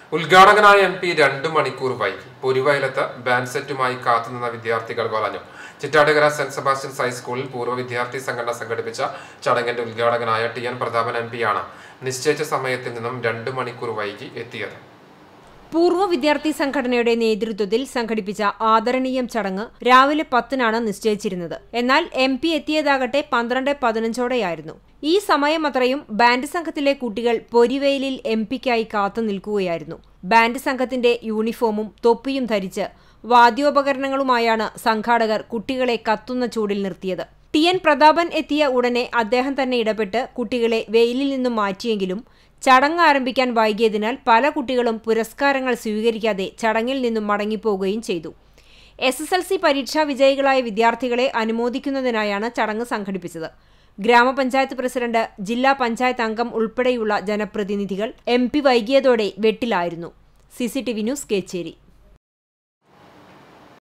ഉദ്ഘാടകനായ M P രണ്ടു മണിക്കൂർ വൈകി പൊരുവയലത്ത് ബാൻഡ് സെറ്റുമായി കാത്തുനിന്ന വിദ്യാർത്ഥികൾ വലഞ്ഞു ചിറ്റാടുകര സെന്റ് സെബാസ്റ്റ്യൻസ് ഹൈസ്കൂളിൽ പൂർവ്വ വിദ്യാർത്ഥി സംഘടന സംഘടിപ്പിച്ച ചടങ്ങിന്റെ ഉദ്ഘാടകനായ ടി എൻ പ്രതാപൻ എം പിയാണ് നിശ്ചയിച്ച സമയത്തിൽ നിന്നും രണ്ടു മണിക്കൂർ വൈകി എത്തിയത് പൂർവ്വ വിദ്യാർത്ഥി സംഘടനയുടെ നേതൃത്വത്തിൽ സംഘടിപ്പിച്ച ആദരണീയം ചടങ്ങ് രാവിലെ പത്തിനാണ് നിശ്ചയിച്ചിരുന്നത് എന്നാൽ എം പി എത്തിയതാകട്ടെ പന്ത്രണ്ട് പതിനഞ്ചോടെയായിരുന്നു ഈ സമയമത്രയും ബാൻഡ് സംഘത്തിലെ കുട്ടികൾ പൊരിവെയിലിൽ എം പിക്കായി കാത്തു നിൽക്കുകയായിരുന്നു ബാൻഡ് സംഘത്തിന്റെ യൂണിഫോമും തൊപ്പിയും ധരിച്ച് വാദ്യോപകരണങ്ങളുമായാണ് സംഘാടകർ കുട്ടികളെ കത്തുന്ന ചൂടിൽ നിർത്തിയത് ടി എൻ പ്രതാപൻ എത്തിയ ഉടനെ അദ്ദേഹം തന്നെ ഇടപെട്ട് കുട്ടികളെ വെയിലിൽ നിന്നും മാറ്റിയെങ്കിലും ചടങ്ങ് ആരംഭിക്കാൻ വൈകിയതിനാൽ പല കുട്ടികളും പുരസ്കാരങ്ങൾ സ്വീകരിക്കാതെ ചടങ്ങിൽ നിന്നും മടങ്ങിപ്പോവുകയും ചെയ്തു എസ് എസ് എൽ സി പരീക്ഷാ വിജയികളായ വിദ്യാർത്ഥികളെ അനുമോദിക്കുന്നതിനായാണ് ചടങ്ങ് സംഘടിപ്പിച്ചത് ഗ്രാമപഞ്ചായത്ത് പ്രസിഡന്റ് ജില്ലാ പഞ്ചായത്ത് അംഗം ഉൾപ്പെടെയുള്ള ജനപ്രതിനിധികൾ എം പി വൈകിയതോടെ വെട്ടിലായിരുന്നു C C T V news Kecheri